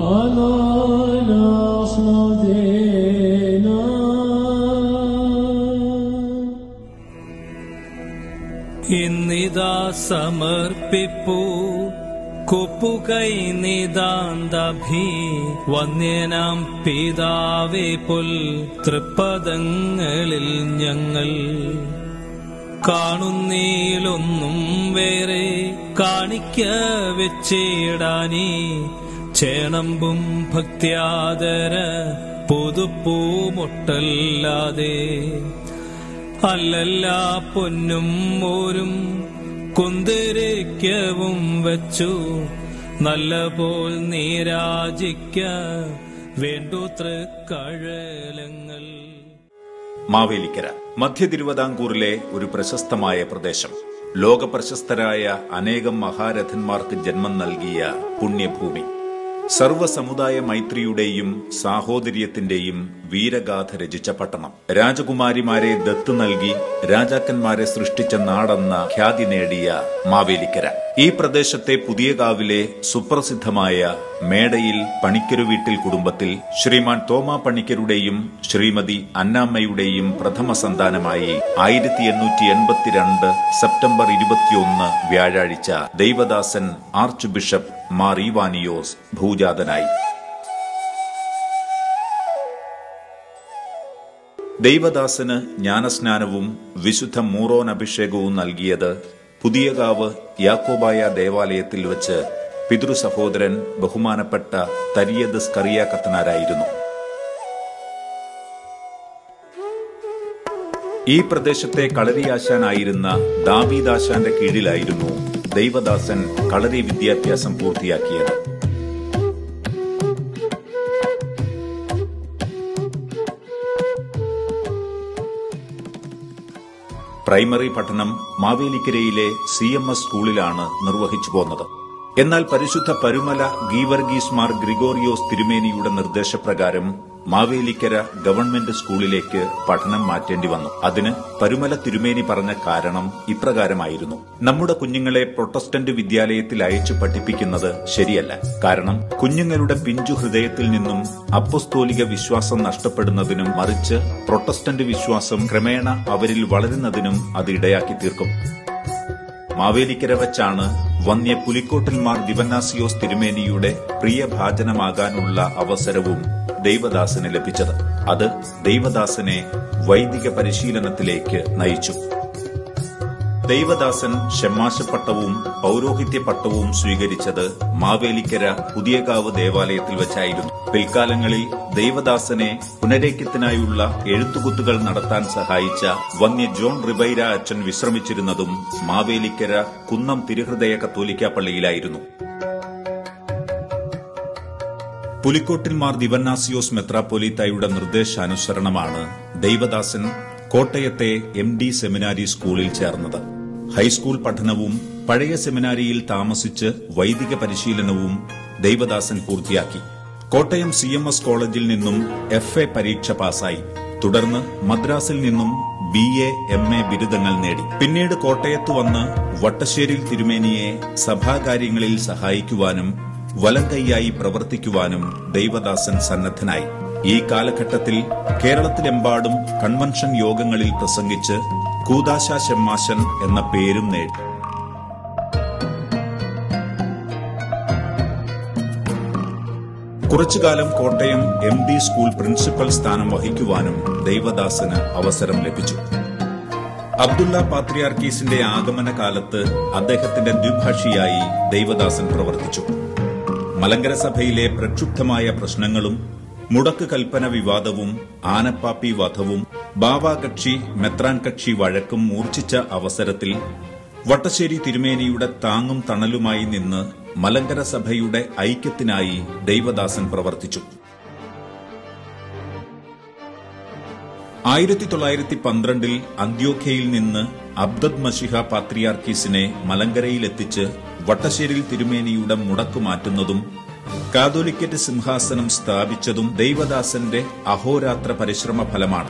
ഇന്നിതാ സമർപ്പിപ്പൂ കൊപ്പുകൈ നിതാന്തഭി വന്യനാം പിതാവേ പുൽ തൃപ്പദങ്ങളിൽ ഞങ്ങൾ കാണുന്നീലൊന്നും വേറെ കാണിക്ക വെച്ചിടാനീ ചേണമ്പും ഭക്ത്യാദര പുതുപ്പൂമൊട്ടല്ലാതെ അല്ലല്ല പൊന്നും മോരും കുന്തിരിക്കവും വച്ചു നല്ല പോൽ നീരാജിക്ക വേണ്ടുത്ര കഴലങ്ങൾ മാവേലിക്കര മധ്യ തിരുവിതാംകൂറിലെ ഒരു പ്രശസ്തമായ പ്രദേശം ലോകപ്രശസ്തരായ അനേകം മഹാരഥന്മാർക്ക് ജന്മം നൽകിയ പുണ്യഭൂമി സർവസമുദായ മൈത്രിയുടെയും സാഹോദര്യത്തിന്റെയും വീരഗാഥ രചിച്ച പട്ടണം രാജകുമാരിമാരെ ദത്ത് നൽകി രാജാക്കന്മാരെ സൃഷ്ടിച്ച നാടെന്ന ഖ്യാതി നേടിയ മാവേലിക്കര ഈ പ്രദേശത്തെ പുതിയകാവിലെ സുപ്രസിദ്ധമായ മേടയിൽ പണിക്കരു വീട്ടിൽ കുടുംബത്തിൽ ശ്രീമാൻ തോമ പണിക്കരുടെയും ശ്രീമതി അന്നാമ്മയുടെയും പ്രഥമ സന്താനമായി ആയിരത്തി എണ്ണൂറ്റി എൺപത്തിരണ്ട് സെപ്റ്റംബർ ഇരുപത്തിയൊന്ന് വ്യാഴാഴ്ച ദൈവദാസൻ ആർച്ച് ബിഷപ്പ് മാർ ഈവാനിയോസ് ഭൂജാതനായി ദൈവദാസന് ജ്ഞാനസ്നാനവും വിശുദ്ധ മൂറോൻ അഭിഷേകവും നൽകിയത് പുതിയകാവ് യാക്കോബായ ദേവാലയത്തിൽ വെച്ച് പിതൃ സഹോദരൻ ബഹുമാനപ്പെട്ട തരിയദ് സ്കറിയ കത്തനാരായിരുന്നു ഈ പ്രദേശത്തെ കളരിയാശാനായിരുന്ന ദാവീദാശാന്റെ കീഴിലായിരുന്നു ദൈവദാസൻ കളരി വിദ്യാഭ്യാസം പൂർത്തിയാക്കിയത് പ്രൈമറി പഠനം മാവേലിക്കരയിലെ സി എം എസ് സ്കൂളിലാണ് നിർവഹിച്ചു പോന്നത് എന്നാൽ പരിശുദ്ധ പരുമല ഗീവർഗീസ് മാർ ഗ്രിഗോറിയോസ് തിരുമേനിയുടെ നിർദ്ദേശപ്രകാരം മാവേലിക്കര ഗവൺമെന്റ് സ്കൂളിലേക്ക് പഠനം മാറ്റേണ്ടി വന്നു അതിന് പരുമല തിരുമേനി പറഞ്ഞ കാരണം ഇപ്രകാരമായിരുന്നു നമ്മുടെ കുഞ്ഞുങ്ങളെ പ്രൊട്ടസ്റ്റന്റ് വിദ്യാലയത്തിൽ അയച്ചു പഠിപ്പിക്കുന്നത് ശരിയല്ല കാരണം കുഞ്ഞുങ്ങളുടെ പിഞ്ചു ഹൃദയത്തിൽ നിന്നും അപ്പസ്തോലിക വിശ്വാസം നഷ്ടപ്പെടുന്നതിനും മറിച്ച് പ്രൊട്ടസ്റ്റന്റ് വിശ്വാസം ക്രമേണ അവരിൽ വളരുന്നതിനും അത് ഇടയാക്കി തീർക്കും മാവേലിക്കര വച്ചാണ് വന്യ പുലിക്കോട്ടിൽമാർ ദിവന്നാസിയോസ് തിരുമേനിയുടെ പ്രിയഭാജനമാകാനുള്ള അവസരവും ദൈവദാസന് ലഭിച്ചത് അത് ദൈവദാസനെ വൈദിക പരിശീലനത്തിലേക്ക് നയിച്ചു ദൈവദാസൻ ഷെമ്മാശപ്പട്ടവും പൗരോഹിത്യ പട്ടവും സ്വീകരിച്ചത് മാവേലിക്കര പുതിയകാവ് ദേവാലയത്തിൽ വെച്ചായിരുന്നു പിൽക്കാലങ്ങളിൽ ദൈവദാസനെ പുനരേക്യത്തിനായുള്ള എഴുത്തുകുത്തുകൾ നടത്താൻ സഹായിച്ച വന്യ ജോൺ റിബൈര അച്ഛൻ വിശ്രമിച്ചിരുന്നതും മാവേലിക്കര കുന്നം തിരുഹൃദയ കത്തോലിക്ക പള്ളിയിലായിരുന്നു പുലിക്കോട്ടിൽമാർ ദിവന്നാസിയോസ് മെത്രാപ്പൊലീത്തായുടെ നിർദ്ദേശാനുസരണമാണ് ദൈവദാസൻ കോട്ടയത്തെ എം ഡി സെമിനാരി സ്കൂളിൽ ചേർന്നത് ഹൈസ്കൂൾ പഠനവും പഴയ സെമിനാരിയിൽ താമസിച്ച് വൈദിക പരിശീലനവും ദൈവദാസൻ പൂർത്തിയാക്കി കോട്ടയം സി എം എസ് കോളേജിൽ നിന്നും എഫ് എ പരീക്ഷ പാസായി തുടർന്ന് മദ്രാസിൽ നിന്നും ബി എ എം എ ബിരുദങ്ങൾ നേടി പിന്നീട് കോട്ടയത്ത് വന്ന് വട്ടശ്ശേരിൽ തിരുമേനിയെ സഭാകാര്യങ്ങളിൽ സഹായിക്കുവാനും വലങ്കൈയായി പ്രവർത്തിക്കുവാനും ദൈവദാസൻ സന്നദ്ധനായി ഈ കാലഘട്ടത്തിൽ കേരളത്തിലെമ്പാടും കൺവെൻഷൻ യോഗങ്ങളിൽ പ്രസംഗിച്ച് കൂതാശ ഷെമ്മാശൻ എന്ന പേരും നേടി കുറച്ചുകാലം Kottayam M D school principal സ്ഥാനം വഹിക്കുവാനും ദൈവദാസന് അവസരം ലഭിച്ചു അബ്ദുള്ള പാത്രിയാർക്കീസിന്റെ ആഗമന കാലത്ത് അദ്ദേഹത്തിന്റെ ദ്വിഭാഷിയായി ദൈവദാസൻ പ്രവർത്തിച്ചു മലങ്കര സഭയിലെ പ്രക്ഷുബ്ധമായ പ്രശ്നങ്ങളും മുടക്ക് കൽപ്പന വിവാദവും ആനപ്പാപ്പി വധവും ബാവാകക്ഷി മെത്രാൻ കക്ഷി വഴക്കും മൂർച്ഛിച്ച അവസരത്തിൽ വട്ടശ്ശേരി തിരുമേനിയുടെ താങ്ങും തണലുമായി നിന്ന് മലങ്കര സഭയുടെ ഐക്യത്തിനായി ദൈവദാസൻ പ്രവർത്തിച്ചു ആയിരത്തി തൊള്ളായിരത്തി പന്ത്രണ്ടിൽ അന്ത്യോഖ്യയിൽ നിന്ന് അബ്ദദ് മഷിഹ പാത്രിയാർക്കീസിനെ മലങ്കരയിലെത്തിച്ച് വട്ടശ്ശേരിൽ തിരുമേനിയുടെ മുടക്കു മാറ്റുന്നതും കാതോലിക്കറ്റ് സിംഹാസനം സ്ഥാപിച്ചതും ദൈവദാസന്റെ അഹോരാത്ര പരിശ്രമ ഫലമാണ്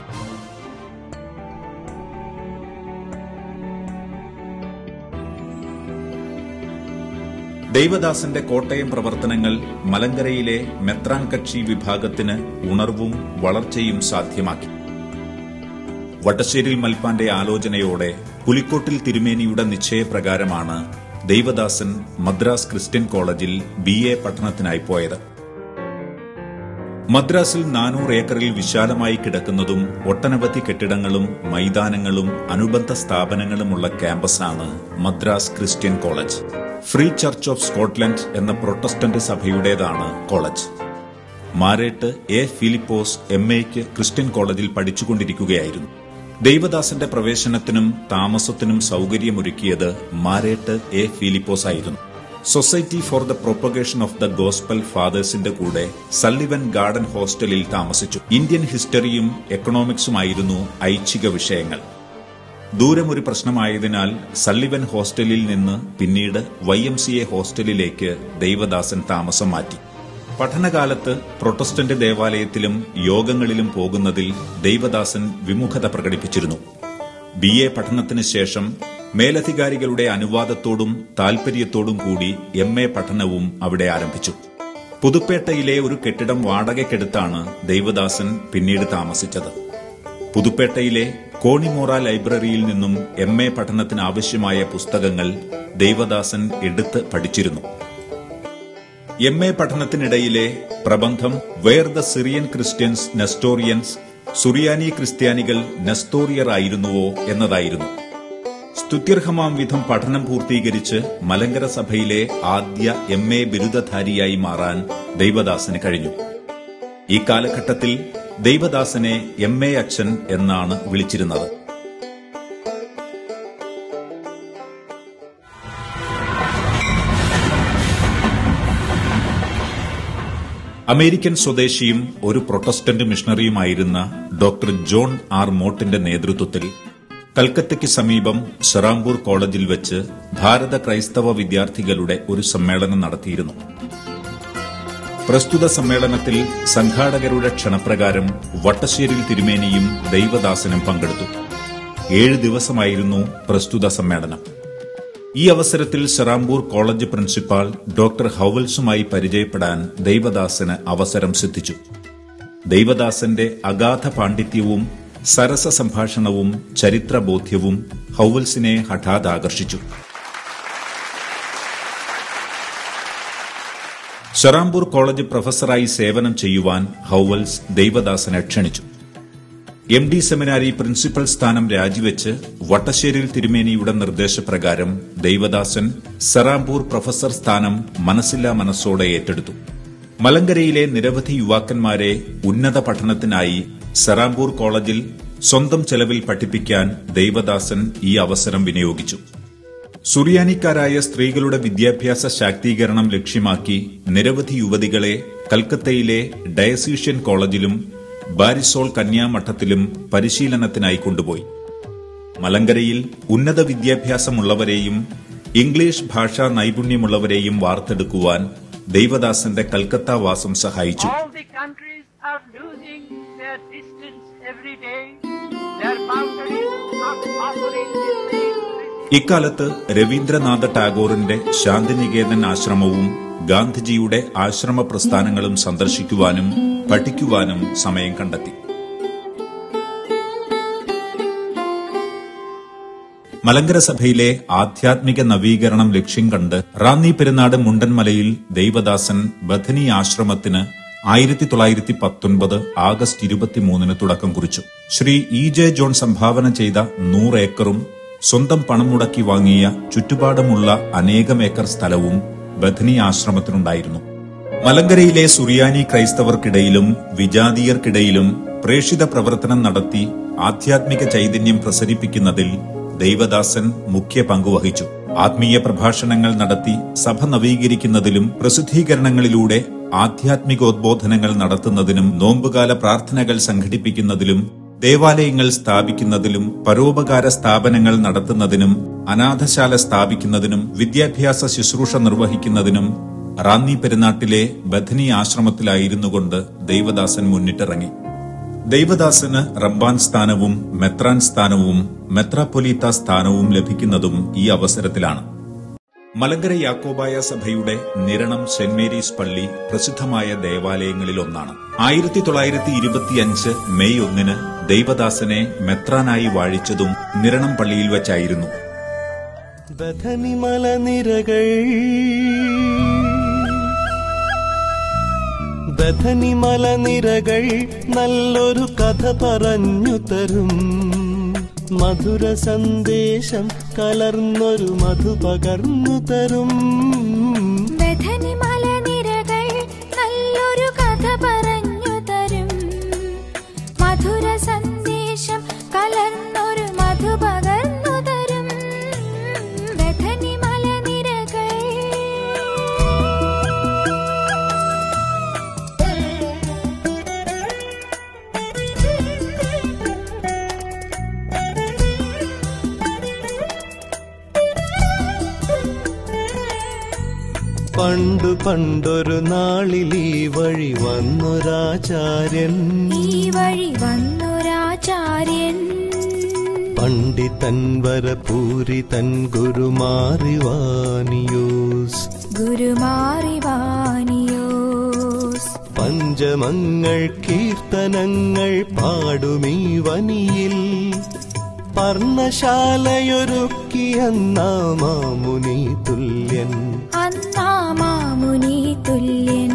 ദൈവദാസന്റെ കോട്ടയം പ്രവർത്തനങ്ങൾ മലങ്കരയിലെ മെത്രാൻ കക്ഷി വിഭാഗത്തിന് ഉണർവും വളർച്ചയും സാധ്യമാക്കി വട്ടശ്ശേരിൽ മൽപ്പാന്റെ ആലോചനയോടെ പുലിക്കോട്ടിൽ തിരുമേനിയുടെ നിശ്ചയപ്രകാരമാണ് ദൈവദാസൻ മദ്രാസ് ക്രിസ്ത്യൻ കോളേജിൽ ബി എ പഠനത്തിനായി പോയത് മദ്രാസിൽ നാനൂറ് ഏക്കറിൽ വിശാലമായി കിടക്കുന്നതും ഒട്ടനവധി കെട്ടിടങ്ങളും മൈതാനങ്ങളും അനുബന്ധ സ്ഥാപനങ്ങളുമുള്ള ക്യാമ്പസാണ് Madras Christian college free church of Scotland എന്ന പ്രൊട്ടസ്റ്റന്റ് സഭയുടേതാണ് കോളേജ് മാരേട്ട് എ ഫിലിപ്പോസ് എം എക്ക് ക്രിസ്ത്യൻ കോളേജിൽ പഠിച്ചുകൊണ്ടിരിക്കുകയായിരുന്നു ദൈവദാസന്റെ പ്രവേശനത്തിനും താമസത്തിനും സൌകര്യമൊരുക്കിയത് മാരേട്ട് എ ഫിലിപ്പോസ് ആയിരുന്നു society for the propagation of the gospel ഫാദേഴ്സിന്റെ കൂടെ സള്ളിവൻ ഗാർഡൻ ഹോസ്റ്റലിൽ താമസിച്ചു ഇന്ത്യൻ ഹിസ്റ്ററിയും എക്കണോമിക്സുമായിരുന്നു ഐച്ഛിക വിഷയങ്ങൾ ദൂരം ഒരു പ്രശ്നമായതിനാൽ സള്ളിവൻ ഹോസ്റ്റലിൽ നിന്ന് പിന്നീട് വൈ എം സി എ ഹോസ്റ്റലിലേക്ക് ദൈവദാസൻ താമസം മാറ്റി പഠനകാലത്ത് പ്രൊട്ടസ്റ്റന്റ് ദേവാലയത്തിലും യോഗങ്ങളിലും പോകുന്നതിൽ ദൈവദാസൻ വിമുഖത പ്രകടിപ്പിച്ചിരുന്നു ബി എ പഠനത്തിന് ശേഷം മേലധികാരികളുടെ അനുവാദത്തോടും താൽപര്യത്തോടും കൂടി എം എ പഠനവും അവിടെ ആരംഭിച്ചു പുതുപ്പേട്ടയിലെ ഒരു കെട്ടിടം വാടകയ്ക്കെടുത്താണ് ദൈവദാസൻ പിന്നീട് താമസിച്ചത് പുതുപ്പേട്ടയിലെ കോണിമോറ ലൈബ്രറിയിൽ നിന്നും എം എ പഠനത്തിന് ആവശ്യമായ പുസ്തകങ്ങൾ ദൈവദാസൻ എടുത്ത് പഠിച്ചിരുന്നു എം എ പഠനത്തിനിടയിലെ പ്രബന്ധം where the Syrian Christians Nestorians സുറിയാനി ക്രിസ്ത്യാനികൾ നെസ്തോറിയർ ആയിരുന്നുവോ എന്നതായിരുന്നു സ്തുത്യർഹമാം വിധം പഠനം പൂർത്തീകരിച്ച് മലങ്കര സഭയിലെ ആദ്യ എം എ ബിരുദധാരിയായി മാറാൻ ദൈവദാസന് കഴിഞ്ഞു ഈ കാലഘട്ടത്തിൽ ദൈവദാസനെ എം എ അച്ഛൻ എന്നാണ് വിളിച്ചിരുന്നത് അമേരിക്കൻ സ്വദേശിയും ഒരു പ്രൊട്ടസ്റ്റന്റ് മിഷണറിയുമായിരുന്ന ഡോക്ടർ ജോൺ ആർ മോട്ടിന്റെ നേതൃത്വത്തിൽ കൽക്കത്തയ്ക്ക് സമീപം സെറാംപൂർ കോളേജിൽ വെച്ച് ഭാരത ക്രൈസ്തവ വിദ്യാർത്ഥികളുടെ ഒരു സമ്മേളനം നടത്തിയിരുന്നു പ്രസ്തുത സമ്മേളനത്തിൽ സംഘാടകരുടെ ക്ഷണപ്രകാരം വട്ടശ്ശേരിൽ തിരുമേനിയും ദൈവദാസനും പങ്കെടുത്തു ഏഴ് ദിവസമായിരുന്നു പ്രസ്തുത സമ്മേളനം ഈ അവസരത്തിൽ സെറാംപൂർ കോളേജ് പ്രിൻസിപ്പാൾ ഡോക്ടർ ഹൌവൽസുമായി പരിചയപ്പെടാൻ ദൈവദാസന് അവസരം സിദ്ധിച്ചു ദൈവദാസന്റെ അഗാധ പാണ്ഡിത്യവും സരസ സംഭാഷണവും ചരിത്രബോധ്യവും ഹൌവൽസിനെ ഹഠാത് ആകർഷിച്ചു സെറാംപൂർ കോളേജ് പ്രൊഫസറായി സേവനം ചെയ്യുവാൻ ഹൌവൽസ് ദൈവദാസനെ ക്ഷണിച്ചു എം ഡി സെമിനാരി പ്രിൻസിപ്പൽ സ്ഥാനം രാജിവെച്ച് വട്ടശ്ശേരിൽ തിരുമേനിയുടെ നിർദ്ദേശപ്രകാരം ദൈവദാസൻ സെറാംപൂർ പ്രൊഫസർ സ്ഥാനം മനസ്സില്ലാ മനസ്സോടെ ഏറ്റെടുത്തു മലങ്കരയിലെ നിരവധി യുവാക്കന്മാരെ ഉന്നത പഠനത്തിനായി സെറാംപൂർ കോളേജിൽ സ്വന്തം ചെലവിൽ പഠിപ്പിക്കാൻ ദൈവദാസൻ ഈ അവസരം വിനിയോഗിച്ചു സുറിയാനിക്കാരായ സ്ത്രീകളുടെ വിദ്യാഭ്യാസ ശാക്തീകരണം ലക്ഷ്യമാക്കി നിരവധി യുവതികളെ കൽക്കത്തയിലെ ഡയസീഷ്യൻ കോളേജിലും ബാരിസോൾ കന്യാമഠത്തിലും പരിശീലനത്തിനായി കൊണ്ടുപോയി മലങ്കരയിൽ ഉന്നത വിദ്യാഭ്യാസമുള്ളവരെയും ഇംഗ്ലീഷ് ഭാഷാ നൈപുണ്യമുള്ളവരെയും വാർത്തെടുക്കുവാൻ ദൈവദാസന്റെ കൽക്കത്ത വാസം സഹായിച്ചു All the countries are losing their distance every day. Their boundaries not offering the same ഇക്കാലത്ത് രവീന്ദ്രനാഥ ടാഗോറിന്റെ ശാന്തിനികേതൻ ആശ്രമവും ഗാന്ധിജിയുടെ ആശ്രമ പ്രസ്ഥാനങ്ങളും സന്ദർശിക്കുവാനും പഠിക്കുവാനും സമയം കണ്ടെത്തി മലങ്കര സഭയിലെ ആധ്യാത്മിക നവീകരണം ലക്ഷ്യം കണ്ട് റാന്നി പെരുന്നാട് മുണ്ടൻമലയിൽ ദൈവദാസൻ ബഥനി ആശ്രമത്തിന് ആയിരത്തി തൊള്ളായിരത്തി പത്തൊൻപത് ആഗസ്റ്റ് ഇരുപത്തിമൂന്നിന് തുടക്കം കുറിച്ചു ശ്രീ ഇ ജെ ജോൺ സംഭാവന ചെയ്ത നൂറ് ഏക്കറും സ്വന്തം പണം മുടക്കി വാങ്ങിയ ചുറ്റുപാടുമുള്ള അനേകം ഏക്കർ സ്ഥലവും ബഥനി ആശ്രമത്തിനുണ്ടായിരുന്നു മലങ്കരയിലെ സുറിയാനി ക്രൈസ്തവർക്കിടയിലും വിജാതീയർക്കിടയിലും പ്രേഷിത പ്രവർത്തനം നടത്തി ആധ്യാത്മിക ചൈതന്യം പ്രസരിപ്പിക്കുന്നതിൽ ദൈവദാസൻ മുഖ്യ പങ്കുവഹിച്ചു ആത്മീയ പ്രഭാഷണങ്ങൾ നടത്തി സഭ നവീകരിക്കുന്നതിലും പ്രസിദ്ധീകരണങ്ങളിലൂടെ ആധ്യാത്മികോദ്ബോധനങ്ങൾ നടത്തുന്നതിനും നോമ്പുകാല പ്രാർത്ഥനകൾ സംഘടിപ്പിക്കുന്നതിലും ദേവാലയങ്ങൾ സ്ഥാപിക്കുന്നതിലും പരോപകാര സ്ഥാപനങ്ങൾ നടത്തുന്നതിനും അനാഥശാല സ്ഥാപിക്കുന്നതിനും വിദ്യാഭ്യാസ ശുശ്രൂഷ നിർവഹിക്കുന്നതിനും റാന്നി പെരുന്നാട്ടിലെ ബഥനി ആശ്രമത്തിലായിരുന്നുകൊണ്ട് ദൈവദാസൻ മുന്നിട്ടിറങ്ങി ദൈവദാസന് റബ്ബാൻ സ്ഥാനവും മെത്രാൻ സ്ഥാനവും മെത്രാപ്പൊലീത്ത സ്ഥാനവും ലഭിക്കുന്നതും ഈ അവസരത്തിലാണ് മലങ്കര യാക്കോബായ സഭയുടെ നിരണം സെന്റ് മേരീസ് പള്ളി പ്രസിദ്ധമായ ദേവാലയങ്ങളിലൊന്നാണ് ആയിരത്തി തൊള്ളായിരത്തി ഇരുപത്തിയഞ്ച് മെയ് ഒന്നിന് ദൈവദാസനെ മെത്രാനായി വാഴിച്ചതും നിരണം പള്ളിയിൽ വെച്ചായിരുന്നു ബഥനി മലനിരകൾ ബഥനി മലനിരകൾ നല്ലൊരു കഥ പറഞ്ഞു തരും മധുര സന്ദേശം കലർന്നൊരു മധു പകർന്നു തരും ബഥനി മലനിരകൾ നല്ലൊരു കഥ പറഞ്ഞു തരും മധുര സന്ദേശം കലർന്നൊരു മധു പകർന്നു തരും ബഥനി മലനിരകൾ പണ്ടു പണ്ടൊരു നാളിൽ ഈ വഴി വന്നൊരാചാര്യൻ ഈ വഴി വന്നൊരാചാര്യൻ പണ്ഡിതൻ വരപൂരി തൻ ഗുരുമാറിവാനിയൂസ് ഗുരുമാറിവാനിയോസ് പഞ്ചമങ്ങൾ കീർത്തനങ്ങൾ പാടുമീ വനിയിൽ പർണശാലയൊരുക്കിയെന്നാമുനി തുല്യൻ അന്നാമാമുനി തുല്യൻ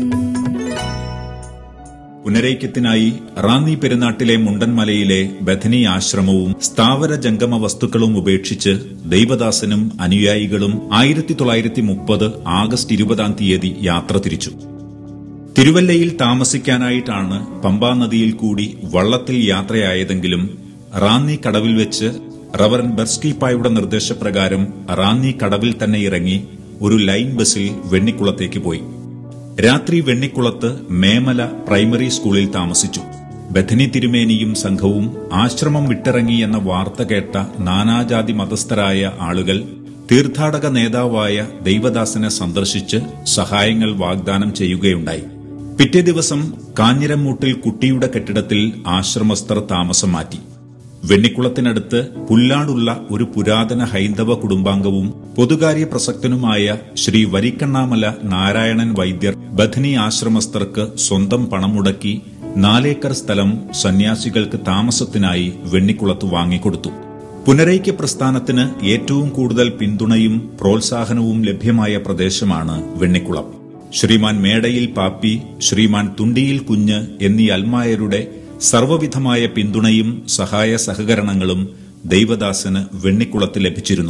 പുനരൈക്യത്തിനായി റാന്നി പെരുന്നാട്ടിലെ മുണ്ടൻമലയിലെ ബഥനി ആശ്രമവും സ്ഥാവര ജംഗമ വസ്തുക്കളും ഉപേക്ഷിച്ച് ദൈവദാസനും അനുയായികളും ആയിരത്തി തൊള്ളായിരത്തി മുപ്പത് ആഗസ്റ്റ് ഇരുപതാം തീയതി യാത്ര തിരിച്ചു തിരുവല്ലയിൽ താമസിക്കാനായിട്ടാണ് പമ്പാ നദിയിൽ കൂടി വള്ളത്തിൽ യാത്രയായതെങ്കിലും റാന്നി കടവിൽ വെച്ച് റവറൻ ബെർസ്കിപ്പായുടെ നിർദ്ദേശപ്രകാരം റാന്നി കടവിൽ തന്നെ ഇറങ്ങി ഒരു ലൈൻ ബസിൽ വെണ്ണിക്കുളത്തേക്ക് പോയി രാത്രി വെണ്ണിക്കുളത്ത് മേമല പ്രൈമറി സ്കൂളിൽ താമസിച്ചു ബഥനി തിരുമേനിയും സംഘവും ആശ്രമം വിട്ടിറങ്ങി എന്ന വാർത്ത കേട്ട നാനാജാതി മതസ്ഥരായ ആളുകൾ തീർത്ഥാടക നേതാവായ ദൈവദാസനെ സന്ദർശിച്ച് സഹായങ്ങൾ വാഗ്ദാനം ചെയ്യുകയുണ്ടായി പിറ്റേ ദിവസം കാഞ്ഞിരമൂട്ടിൽ കുട്ടിയുടെ കെട്ടിടത്തിൽ ആശ്രമസ്ഥർ താമസം മാറ്റി വെണ്ണിക്കുളത്തിനടുത്ത് പുല്ലാടുള്ള ഒരു പുരാതന ഹൈന്ദവ കുടുംബാംഗവും പൊതുകാര്യ പ്രസക്തനുമായ ശ്രീ വരിക്കണ്ണാമല നാരായണൻ വൈദ്യർ ബഥനി ആശ്രമസ്ഥർക്ക് സ്വന്തം പണം മുടക്കി നാലേക്കർ സ്ഥലം സന്യാസികൾക്ക് താമസത്തിനായി വെണ്ണിക്കുളത്ത് വാങ്ങിക്കൊടുത്തു പുനരൈക്യ പ്രസ്ഥാനത്തിന് ഏറ്റവും കൂടുതൽ പിന്തുണയും പ്രോത്സാഹനവും ലഭ്യമായ പ്രദേശമാണ് വെണ്ണിക്കുളം ശ്രീമാൻ മേടയിൽ പാപ്പി ശ്രീമാൻ തുണ്ടിയിൽ കുഞ്ഞ് എന്നീ അൽമായരുടെ സർവവിധമായ പിന്തുണയും സഹായ സഹകരണങ്ങളും ദൈവദാസന് വെണ്ണിക്കുളത്ത് ലഭിച്ചിരുന്നു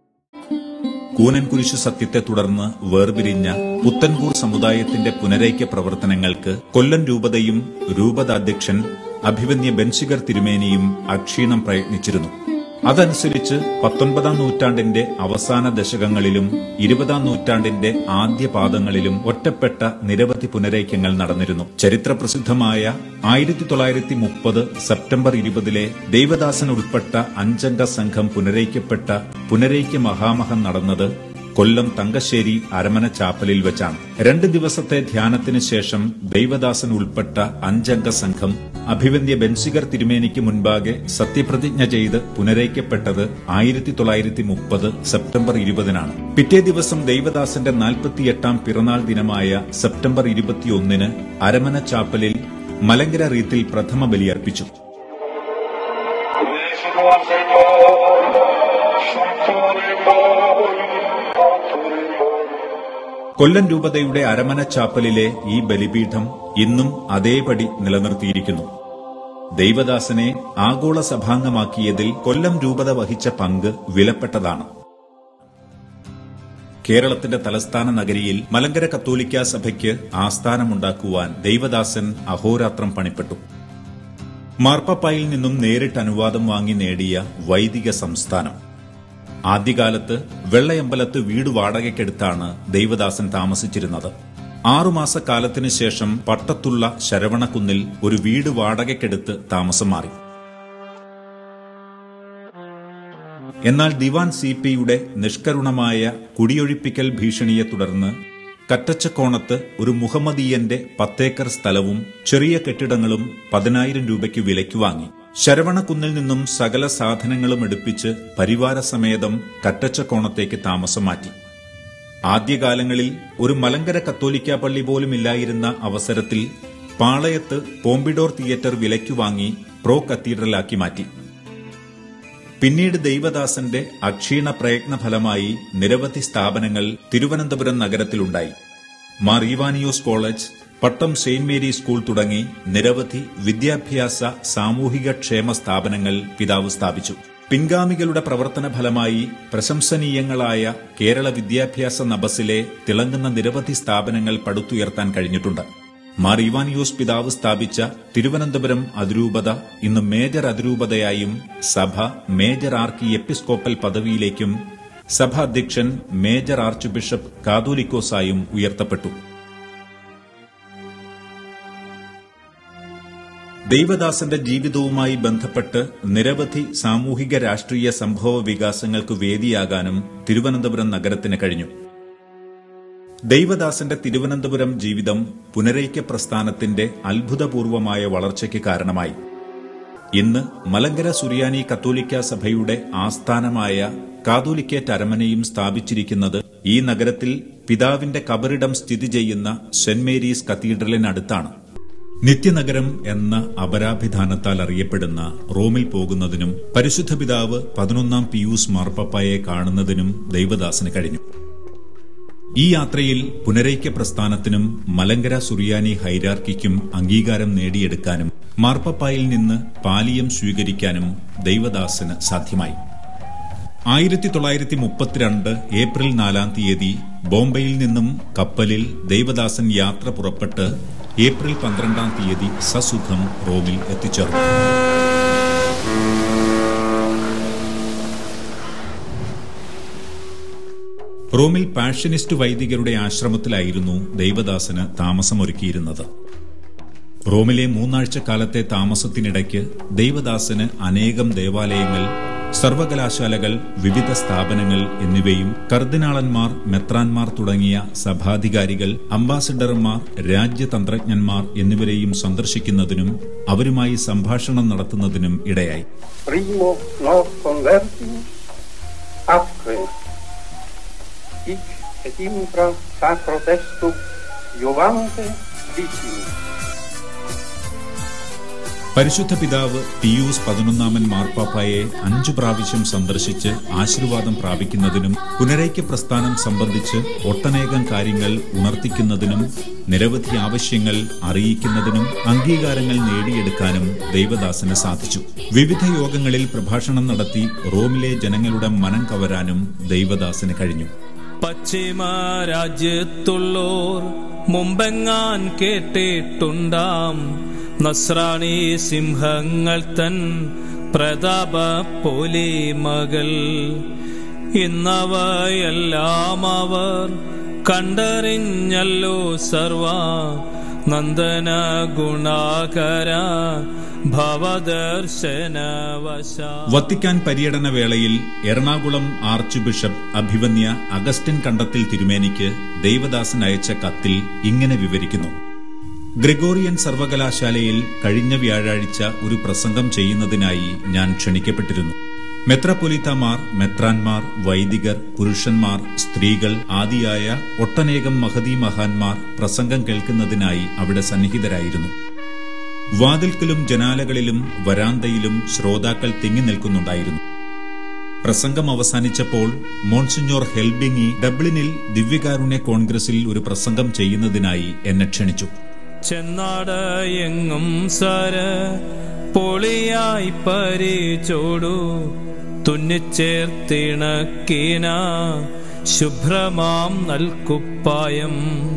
കൂനൻകുരിശു സത്യത്തെ തുടർന്ന് വേർപിരിഞ്ഞ പുത്തൻകൂർ സമുദായത്തിന്റെ പുനരൈക്യ പ്രവർത്തനങ്ങൾക്ക് കൊല്ലം രൂപതയും രൂപതാധ്യക്ഷൻ അഭിവന്യ ബെൻസിഗർ തിരുമേനിയും അക്ഷീണം പ്രയത്നിച്ചിരുന്നു അതനുസരിച്ച് പത്തൊൻപതാം നൂറ്റാണ്ടിന്റെ അവസാന ദശകങ്ങളിലും ഇരുപതാം നൂറ്റാണ്ടിന്റെ ആദ്യ പാദങ്ങളിലും ഒറ്റപ്പെട്ട നിരവധി പുനരൈക്യങ്ങൾ നടന്നിരുന്നു ചരിത്രപ്രസിദ്ധമായ ആയിരത്തി തൊള്ളായിരത്തി മുപ്പത് സെപ്റ്റംബർ ഇരുപതിലെ ദേവദാസൻ ഉൾപ്പെട്ട അഞ്ചംഗ സംഘം പുനരൈക്യപ്പെട്ട പുനരൈക്യ മഹാമഹം നടന്നത് കൊല്ലം തങ്കശ്ശേരി അരമന ചാപ്പലിൽ വെച്ചാണ് രണ്ട് ദിവസത്തെ ധ്യാനത്തിന് ശേഷം ദൈവദാസൻ ഉൾപ്പെട്ട അഞ്ചംഗ സംഘം അഭിവന്യ ബെൻസിഗർ തിരുമേനിക്ക് മുൻപാകെ സത്യപ്രതിജ്ഞ ചെയ്ത് പുനരൈക്യപ്പെട്ടത് ആയിരത്തി തൊള്ളായിരത്തി മുപ്പത് സെപ്റ്റംബർ ഇരുപതിനാണ് പിറ്റേ ദിവസം ദൈവദാസന്റെ നാൽപ്പത്തിയെട്ടാം പിറന്നാൾ ദിനമായ സെപ്റ്റംബർ ഇരുപത്തിയൊന്നിന് അരമന ചാപ്പലിൽ മലങ്കര റീത്തിൽ പ്രഥമ ബലിയർപ്പിച്ചു കൊല്ലം രൂപതയുടെ അരമന ചാപ്പലിലെ ഈ ബലിപീഠം ഇന്നും അതേപടി നിലനിർത്തിയിരിക്കുന്നു ദൈവദാസനെ ആഗോള സഭാംഗമാക്കിയതിൽ കൊല്ലം രൂപത വഹിച്ച പങ്ക് വിലപ്പെട്ടതാണ് കേരളത്തിന്റെ തലസ്ഥാന നഗരിയിൽ മലങ്കര കത്തോലിക്ക സഭയ്ക്ക് ആസ്ഥാനമുണ്ടാക്കുവാൻ ദൈവദാസൻ അഹോരാത്രം പണിപ്പെട്ടു മാർപ്പാപ്പായിൽ നിന്നും നേരിട്ട് അനുവാദം വാങ്ങി നേടിയ വൈദിക സംസ്ഥാനം ആദ്യകാലത്ത് വെള്ളയമ്പലത്ത് വീട് വാടകയ്ക്കെടുത്താണ് ദൈവദാസൻ താമസിച്ചിരുന്നത് ആറുമാസ കാലത്തിനു ശേഷം പട്ടത്തുള്ള ശരവണക്കുന്നിൽ ഒരു വീട് വാടകയ്ക്കെടുത്ത് താമസം മാറി എന്നാൽ ദിവാൻ സി പിയുടെ നിഷ്കരുണമായ കുടിയൊഴിപ്പിക്കൽ ഭീഷണിയെ തുടർന്ന് കറ്റച്ചക്കോണത്ത് ഒരു മുഹമ്മദീയന്റെ പത്തേക്കർ സ്ഥലവും ചെറിയ കെട്ടിടങ്ങളും പതിനായിരം രൂപയ്ക്ക് വിലയ്ക്ക് വാങ്ങി ശരവണക്കുന്നിൽ നിന്നും സകല സാധനങ്ങളും എടുപ്പിച്ച് പരിവാര സമേതം കറ്റച്ചക്കോണത്തേക്ക് താമസം മാറ്റി ആദ്യകാലങ്ങളിൽ ഒരു മലങ്കര കത്തോലിക്ക പള്ളി പോലും ഇല്ലായിരുന്ന അവസരത്തിൽ പാളയത്ത് പോംപിഡോർ തിയേറ്റർ വിലയ്ക്കു വാങ്ങി പ്രോ കത്തീഡ്രലാക്കി മാറ്റി പിന്നീട് ദൈവദാസന്റെ അക്ഷീണ പ്രയത്ന ഫലമായി നിരവധി സ്ഥാപനങ്ങൾ തിരുവനന്തപുരം നഗരത്തിലുണ്ടായി Mar Ivanios college Pattom saint Mary school തുടങ്ങി നിരവധി വിദ്യാഭ്യാസ സാമൂഹിക ക്ഷേമ സ്ഥാപനങ്ങൾ പിതാവ് സ്ഥാപിച്ചു പിൻഗാമികളുടെ പ്രവർത്തന ഫലമായി പ്രശംസനീയങ്ങളായ കേരള വിദ്യാഭ്യാസ നബസിലെ തിളങ്ങുന്ന നിരവധി സ്ഥാപനങ്ങൾ പടുത്തുയർത്താൻ കഴിഞ്ഞിട്ടുണ്ട് മാർ ഇവാനിയോസ് പിതാവ് സ്ഥാപിച്ച തിരുവനന്തപുരം അതിരൂപത ഇന്ന് മേജർ അതിരൂപതയായും സഭ മേജർ ആർക്കി എപ്പിസ്കോപ്പൽ പദവിയിലേക്കും സഭ അധ്യക്ഷൻ മേജർ ആർച്ച് ബിഷപ്പ് കാതോലിക്കോസായും ഉയർത്തപ്പെട്ടു ദൈവദാസന്റെ ജീവിതവുമായി ബന്ധപ്പെട്ട് നിരവധി സാമൂഹിക രാഷ്ട്രീയ സംഭവ വികാസങ്ങൾക്ക് വേദിയാകാനും തിരുവനന്തപുരം നഗരത്തിന് കഴിഞ്ഞു ദൈവദാസന്റെ തിരുവനന്തപുരം ജീവിതം പുനരൈക്യ പ്രസ്ഥാനത്തിന്റെ അത്ഭുതപൂർവമായ വളർച്ചയ്ക്ക് കാരണമായി ഇന്ന് മലങ്കര സുറിയാനി കത്തോലിക്ക സഭയുടെ ആസ്ഥാനമായ കാതോലിക്കേറ്റ് അരമനയും സ്ഥാപിച്ചിരിക്കുന്നത് ഈ നഗരത്തിൽ പിതാവിന്റെ കബറിടം സ്ഥിതി ചെയ്യുന്ന സെന്റ് മേരീസ് കത്തീഡ്രലിനടുത്താണ് നിത്യനഗരം എന്ന അപരാഭിധാനത്താൽ അറിയപ്പെടുന്ന റോമിൽ പോകുന്നതിനും പരിശുദ്ധ പിതാവ് പതിനൊന്നാം പിയൂസ് മാർപ്പപ്പായെ കാണുന്നതിനും ദൈവദാസന് കഴിഞ്ഞു ഈ യാത്രയിൽ പുനരൈക്യ പ്രസ്ഥാനത്തിനും മലങ്കര സുറിയാനി ഹൈരാർക്കിക്കും അംഗീകാരം നേടിയെടുക്കാനും മാർപ്പപ്പായിൽ നിന്ന് പാലിയം സ്വീകരിക്കാനും ദൈവദാസന് സാധ്യമായി ആയിരത്തി തൊള്ളായിരത്തി മുപ്പത്തിരണ്ട് ഏപ്രിൽ നാലാം തീയതി ബോംബെയിൽ നിന്നും കപ്പലിൽ ദൈവദാസൻ യാത്ര പുറപ്പെട്ട് ഏപ്രിൽ പന്ത്രണ്ടാം തീയതി സസുഖം റോമിൽ എത്തിച്ചേർന്നു റോമിൽ പാഷനിസ്റ്റ് വൈദികരുടെ ആശ്രമത്തിലായിരുന്നു ദൈവദാസന് താമസമൊരുക്കിയിരുന്നത് റോമിലെ മൂന്നാഴ്ച കാലത്തെ താമസത്തിനിടയ്ക്ക് ദൈവദാസന് അനേകം ദേവാലയങ്ങൾ സർവകലാശാലകൾ വിവിധ സ്ഥാപനങ്ങൾ എന്നിവയും കർദിനാളന്മാർ മെത്രാൻമാർ തുടങ്ങിയ സഭാധികാരികൾ അംബാസഡർമാർ രാജ്യതന്ത്രജ്ഞന്മാർ എന്നിവരെയും സന്ദർശിക്കുന്നതിനും അവരുമായി സംഭാഷണം നടത്തുന്നതിനും ഇടയായി primo nos convertimus atque hic et impra sacro testum Jovante dicimus പരിശുദ്ധ പിതാവ് പിയൂസ് പതിനൊന്നാമൻ മാർപ്പാപ്പായെ അഞ്ചു പ്രാവശ്യം സന്ദർശിച്ച് ആശീർവാദം പ്രാപിക്കുന്നതിനും പുനരൈക്യ പ്രസ്ഥാനം സംബന്ധിച്ച് ഒട്ടനേകം കാര്യങ്ങൾ ഉണർത്തിക്കുന്നതിനും നിരവധി ആവശ്യങ്ങൾ അറിയിക്കുന്നതിനും അംഗീകാരങ്ങൾ നേടിയെടുക്കാനും ദൈവദാസന് സാധിച്ചു വിവിധ യോഗങ്ങളിൽ പ്രഭാഷണം നടത്തി റോമിലെ ജനങ്ങളുടെ മനം കവരാനും ദൈവദാസന് കഴിഞ്ഞു പശ്ചിമ രാജ്യത്തുള്ളോർ മുമ്പെങ്ങാൻ കേട്ടിട്ടുണ്ടാം നസ്രാണി സിംഹങ്ങൾ തൻ പ്രതാപ പോലെ മകൾ ഇന്നവയെല്ലാം അവർ കണ്ടറിഞ്ഞല്ലോ സർവ നന്ദന ഗുണാകര ഭവദർശനവശ വത്തിക്കാൻ പര്യടന വേളയിൽ എറണാകുളം ആർച്ച് ബിഷപ്പ് അഭിവന്യ അഗസ്റ്റിൻ കണ്ടത്തിൽ തിരുമേനിക്ക് ദൈവദാസൻ അയച്ച കത്തിൽ ഇങ്ങനെ വിവരിക്കുന്നു ഗ്രിഗോറിയൻ സർവകലാശാലയിൽ കഴിഞ്ഞ വ്യാഴാഴ്ച ഒരു പ്രസംഗം ചെയ്യുന്നതിനായി ഞാൻ ക്ഷണിക്കപ്പെട്ടിരുന്നു മെത്രപ്പൊലിത്തമാർ മെത്രാൻമാർ വൈദികർ പുരുഷന്മാർ സ്ത്രീകൾ ആദിയായ ഒട്ടനേകം മഹതി മഹാന്മാർ പ്രസംഗം കേൾക്കുന്നതിനായി അവിടെ സന്നിഹിതരായിരുന്നു വാതിൽക്കലും ജനാലകളിലും വരാന്തയിലും ശ്രോതാക്കൾ തിങ്ങി നിൽക്കുന്നുണ്ടായിരുന്നു പ്രസംഗം അവസാനിച്ചപ്പോൾ മോൺസിഞ്ഞോർ ഹെൽബിങ്ങി ഡബ്ലിനിൽ ദിവ്യകാരുണ്യ കോൺഗ്രസിൽ ഒരു പ്രസംഗം ചെയ്യുന്നതിനായി എന്നെ ക്ഷണിച്ചു ചെന്നാട് എങ്ങും സര പൊളിയായി പരിചോടു തുന്നിച്ചേർത്തിണക്കീന ശുഭ്രമാം നൽകുപ്പായം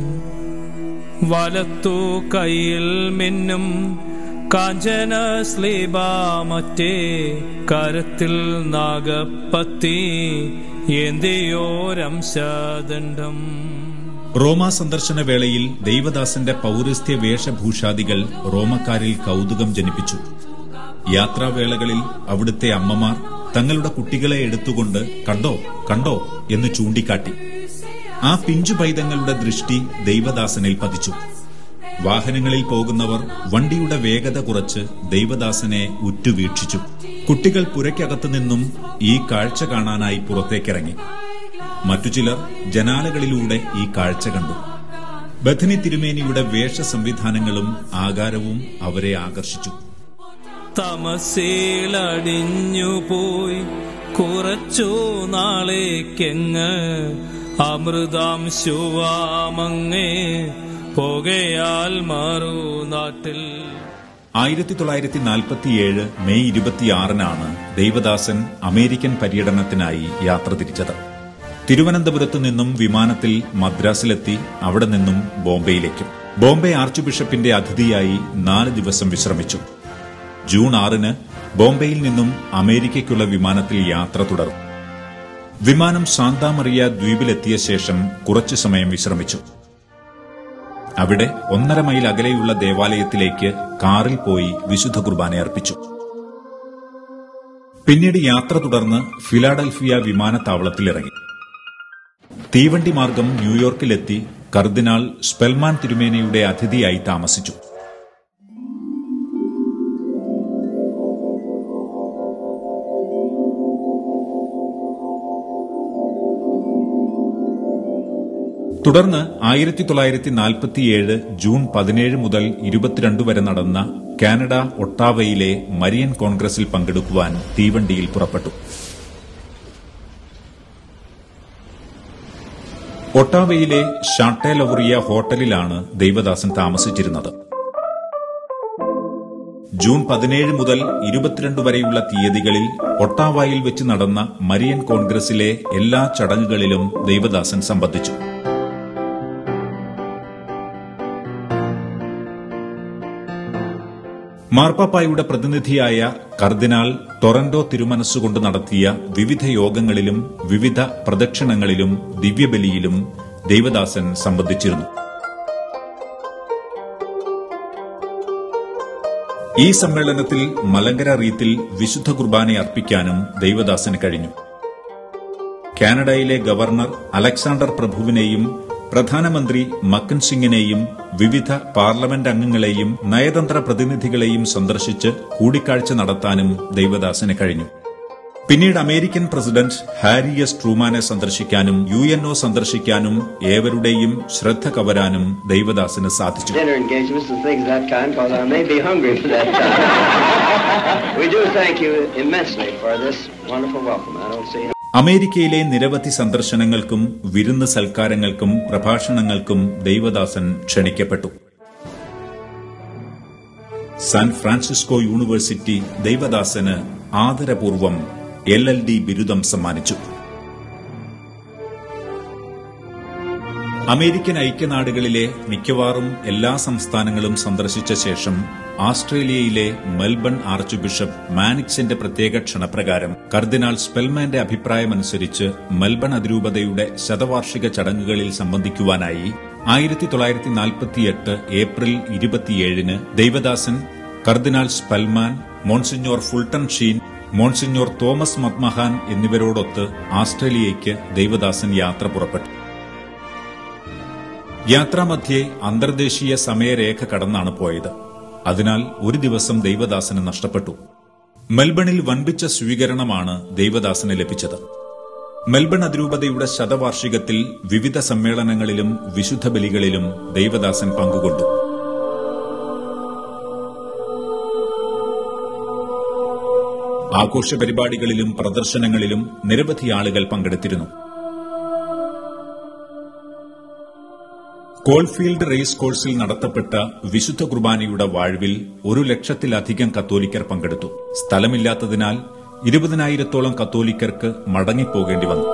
വലത്തു കയ്യിൽ മിന്നും കാഞ്ചന സ്ലീബ മറ്റേ കരത്തിൽ നാഗപ്പത്തി ഏന്തിയോരംശദണ്ഡം റോമാ സന്ദർശന വേളയിൽ ദൈവദാസന്റെ പൗരസ്ത്യ വേഷഭൂഷാദികൾ റോമക്കാരിൽ കൗതുകം ജനിപ്പിച്ചു യാത്രാവേളകളിൽ അവിടുത്തെ അമ്മമാർ തങ്ങളുടെ കുട്ടികളെ എടുത്തുകൊണ്ട് കണ്ടോ കണ്ടോ എന്ന് ചൂണ്ടിക്കാട്ടി ആ പിഞ്ചു പൈതങ്ങളുടെ ദൃഷ്ടി ദൈവദാസനിൽ പതിച്ചു വാഹനങ്ങളിൽ പോകുന്നവർ വണ്ടിയുടെ വേഗത കുറച്ച് ദൈവദാസനെ ഉറ്റുവീക്ഷിച്ചു കുട്ടികൾ പുരയ്ക്കകത്തു നിന്നും ഈ കാഴ്ച കാണാനായി പുറത്തേക്കിറങ്ങി മറ്റു ചിലർ ജനാലകളിലൂടെ ഈ കാഴ്ച കണ്ടു ബഥനി തിരുമേനിയുടെ വേഷ സംവിധാനങ്ങളും ആകാരവും അവരെ ആകർഷിച്ചു തമസേലടിഞ്ഞുപോയി കുറച്ചു നാളേക്കെങ്ങ് അമൃതാംശുവാമങ്ങേ പുകയാൽ മറുനാട്ടിൽ ആയിരത്തി തൊള്ളായിരത്തി നാൽപ്പത്തിയേഴ് മെയ് ഇരുപത്തിയാറിനാണ് ദൈവദാസൻ അമേരിക്കൻ പര്യടനത്തിനായി യാത്ര തിരിച്ചത് തിരുവനന്തപുരത്തു നിന്നും വിമാനത്തിൽ മദ്രാസിലെത്തി അവിടെ നിന്നും ബോംബെയിലേക്കും ബോംബെ ആർച്ച് ബിഷപ്പിന്റെ അതിഥിയായി നാല് ദിവസം വിശ്രമിച്ചു ജൂൺ ആറിന് ബോംബെയിൽ നിന്നും അമേരിക്കയ്ക്കുള്ള വിമാനത്തിൽ യാത്ര തുടർന്നു വിമാനം സാന്താമറിയ ദ്വീപിലെത്തിയ ശേഷം കുറച്ചു സമയം വിശ്രമിച്ചു അവിടെ ഒന്നര മൈൽ അകലെയുള്ള ദേവാലയത്തിലേക്ക് കാറിൽ പോയി വിശുദ്ധ കുർബാന അർപ്പിച്ചു പിന്നീട് യാത്ര തുടർന്ന് ഫിലാഡൽഫിയ വിമാനത്താവളത്തിലിറങ്ങി തീവണ്ടി മാർഗം ന്യൂയോർക്കിലെത്തി കർദിനാൾ സ്പെൽമാൻ തിരുമേനയുടെ അതിഥിയായി താമസിച്ചു തുടർന്ന് ആയിരത്തി തൊള്ളായിരത്തി നാൽപ്പത്തിയേഴ് ജൂൺ പതിനേഴ് മുതൽ ഇരുപത്തിരണ്ട് വരെ നടന്ന കാനഡ ഒട്ടാവയിലെ മരിയൻ കോൺഗ്രസിൽ പങ്കെടുക്കുവാൻ തീവണ്ടിയിൽ പുറപ്പെട്ടു ഒട്ടാവയിലെ ഷാട്ടേലവുറിയ ഹോട്ടലിലാണ് ദൈവദാസൻ താമസിച്ചിരുന്നത് ജൂൺ പതിനേഴ് മുതൽ ഇരുപത്തിരണ്ട് വരെയുള്ള തീയതികളിൽ ഒട്ടാവായിൽ വെച്ച് നടന്ന മരിയൻ കോൺഗ്രസിലെ എല്ലാ ചടങ്ങുകളിലും ദൈവദാസൻ സംബന്ധിച്ചു മാർപ്പാപ്പായുടെ പ്രതിനിധിയായ കർദിനാൾ ടൊറന്റോ തിരുമനസ്സുകൊണ്ട് നടത്തിയ വിവിധ യോഗങ്ങളിലും വിവിധ പ്രദക്ഷിണങ്ങളിലും ദിവ്യബലിയിലും ദൈവദാസൻ സംബന്ധിച്ചിരുന്നു ഈ സമ്മേളനത്തിൽ മലങ്കര റീത്തിൽ വിശുദ്ധ കുർബാന അർപ്പിക്കാനും ദൈവദാസന് കഴിഞ്ഞു കാനഡയിലെ ഗവർണർ അലക്സാണ്ടർ പ്രഭുവിനെയും പ്രധാനമന്ത്രി മക്കൻ സിംഗിനെയും വിവിധ പാർലമെന്റ് അംഗങ്ങളെയും നയതന്ത്ര പ്രതിനിധികളെയും സന്ദർശിച്ച് കൂടിക്കാഴ്ച നടത്താനും ദൈവദാസന് കഴിഞ്ഞു പിന്നീട് അമേരിക്കൻ പ്രസിഡന്റ് ഹാരി എസ് ട്രൂമാനെ സന്ദർശിക്കാനും യു എൻ ഒ സന്ദർശിക്കാനും ഏവരുടെയും ശ്രദ്ധ കവരാനും ദൈവദാസന് സാധിച്ചു dinner engagements and things of that kind because I may be hungry for that time. we do thank you immensely for this wonderful welcome. I don't see how. അമേരിക്കയിലെ നിരവധി സന്ദർശനങ്ങൾക്കും വിരുന്ന് സൽക്കാരങ്ങൾക്കും പ്രഭാഷണങ്ങൾക്കും ദൈവദാസൻ ക്ഷണിക്കപ്പെട്ടു സാൻ ഫ്രാൻസിസ്കോ യൂണിവേഴ്സിറ്റി ദൈവദാസന് ആദരപൂർവം L L D ബിരുദം സമ്മാനിച്ചു അമേരിക്കൻ ഐക്യനാടുകളിലെ മിക്കവാറും എല്ലാ സംസ്ഥാനങ്ങളും സന്ദർശിച്ച ശേഷം ആസ്ട്രേലിയയിലെ മെൽബൺ ആർച്ച് ബിഷപ്പ് മാനിക്സിന്റെ പ്രത്യേക ക്ഷണപ്രകാരം കർദിനാൾ സ്പെൽമാന്റെ അഭിപ്രായമനുസരിച്ച് മെൽബൺ അതിരൂപതയുടെ ശതവാർഷിക ചടങ്ങുകളിൽ സംബന്ധിക്കുവാനായി ആയിരത്തി തൊള്ളായിരത്തി നാൽപ്പത്തിയെട്ട് ഏപ്രിൽ ഇരുപത്തിയേഴിന് ദൈവദാസൻ cardinal Spellman monsignor Fulton Sheen monsignor Thomas McMahon എന്നിവരോടൊത്ത് ആസ്ട്രേലിയയ്ക്ക് ദൈവദാസൻ യാത്ര പുറപ്പെട്ടു യാത്രാമധ്യേ അന്തർദേശീയ സമയരേഖ കടന്നാണ് പോയത് അതിനാൽ ഒരു ദിവസം ദൈവദാസന് നഷ്ടപ്പെട്ടു മെൽബണിൽ വൻപിച്ച സ്വീകരണമാണ് ദൈവദാസന് ലഭിച്ചത് മെൽബൺ അതിരൂപതയുടെ ശതവാർഷികത്തിൽ വിവിധ സമ്മേളനങ്ങളിലും വിശുദ്ധ ബലികളിലും ദൈവദാസൻ പങ്കുകൊണ്ടു ആഘോഷ പരിപാടികളിലും പ്രദർശനങ്ങളിലും നിരവധി ആളുകൾ പങ്കെടുത്തിരുന്നു കോൾഫീൽഡ് റേസ് കോഴ്സിൽ നടത്തപ്പെട്ട വിശുദ്ധ കുർബാനയുടെ വാഴ്വിൽ ഒരു ലക്ഷത്തിലധികം കത്തോലിക്കർ പങ്കെടുത്തു സ്ഥലമില്ലാത്തതിനാൽ ഇരുപതിനായിരത്തോളം കത്തോലിക്കർക്ക് മടങ്ങിപ്പോകേണ്ടി വന്നു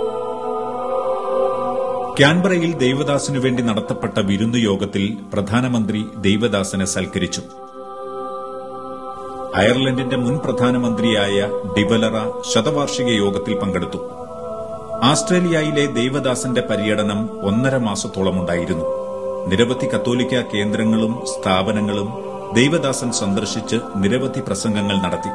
ക്യാൻബറയിൽ ദൈവദാസനു വേണ്ടി നടത്തപ്പെട്ട വിരുന്നു യോഗത്തിൽ പ്രധാനമന്ത്രി ദൈവദാസനെ സൽക്കരിച്ചു അയർലൻഡിന്റെ മുൻ പ്രധാനമന്ത്രിയായ ഡിവലറ ശതവാർഷിക യോഗത്തിൽ പങ്കെടുത്തു ആസ്ട്രേലിയയിലെ ദൈവദാസന്റെ പര്യടനം ഒന്നര മാസത്തോളമുണ്ടായിരുന്നു നിരവധി കത്തോലിക്ക കേന്ദ്രങ്ങളും സ്ഥാപനങ്ങളും ദൈവദാസൻ സന്ദർശിച്ച് നിരവധി പ്രസംഗങ്ങൾ നടത്തി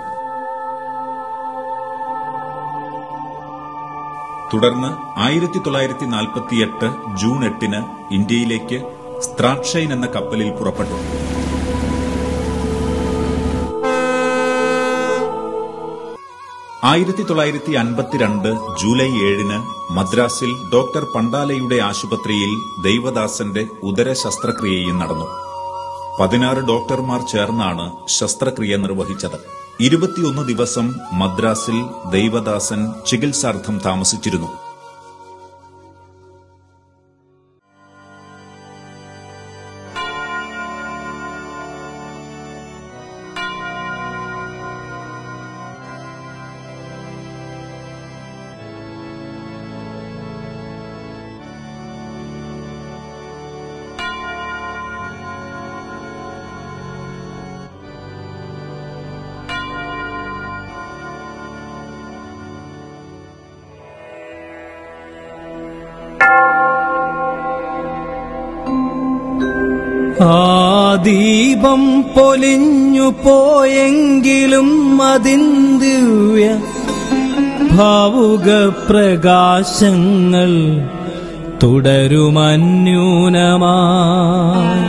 തുടർന്ന് ആയിരത്തി തൊള്ളായിരത്തി നാൽപ്പത്തിയെട്ട് ജൂൺ എട്ടിന് ഇന്ത്യയിലേക്ക് സ്ത്രാക്ഷൈൻ എന്ന കപ്പലിൽ പുറപ്പെട്ടു ആയിരത്തി തൊള്ളായിരത്തി അൻപത്തിരണ്ട് ജൂലൈ ഏഴിന് മദ്രാസിൽ ഡോക്ടർ പണ്ടാലയുടെ ആശുപത്രിയിൽ ദൈവദാസന്റെ ഉദര ശസ്ത്രക്രിയയും നടന്നു പതിനാറ് ഡോക്ടർമാർ ചേർന്നാണ് ശസ്ത്രക്രിയ നിർവഹിച്ചത് ഇരുപത്തിയൊന്ന് ദിവസം മദ്രാസിൽ ദൈവദാസൻ ചികിത്സാർത്ഥം താമസിച്ചിരുന്നു ആ ദീപം പൊലിഞ്ഞു പോയെങ്കിലും അതിൻ ദിവ്യ ഭാവുക പ്രകാശങ്ങൾ തുടരുമന്യൂനമായി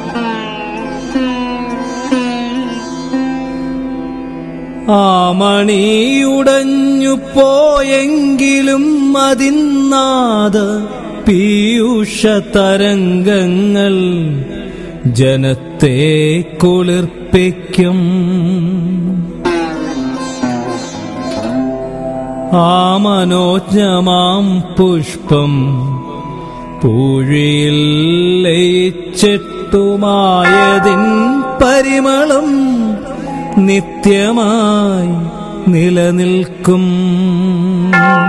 ആ മണിയുടഞ്ഞു പോയെങ്കിലും അതിന്നാത പീയൂഷ തരംഗങ്ങൾ ജനത്തെ കുളിർപ്പിക്കും ആ മനോജ്ഞമാം പുഷ്പം പൂഴിയിൽ ലയിച്ചിട്ടുമായതിൻ പരിമളം നിത്യമായി നിലനിൽക്കും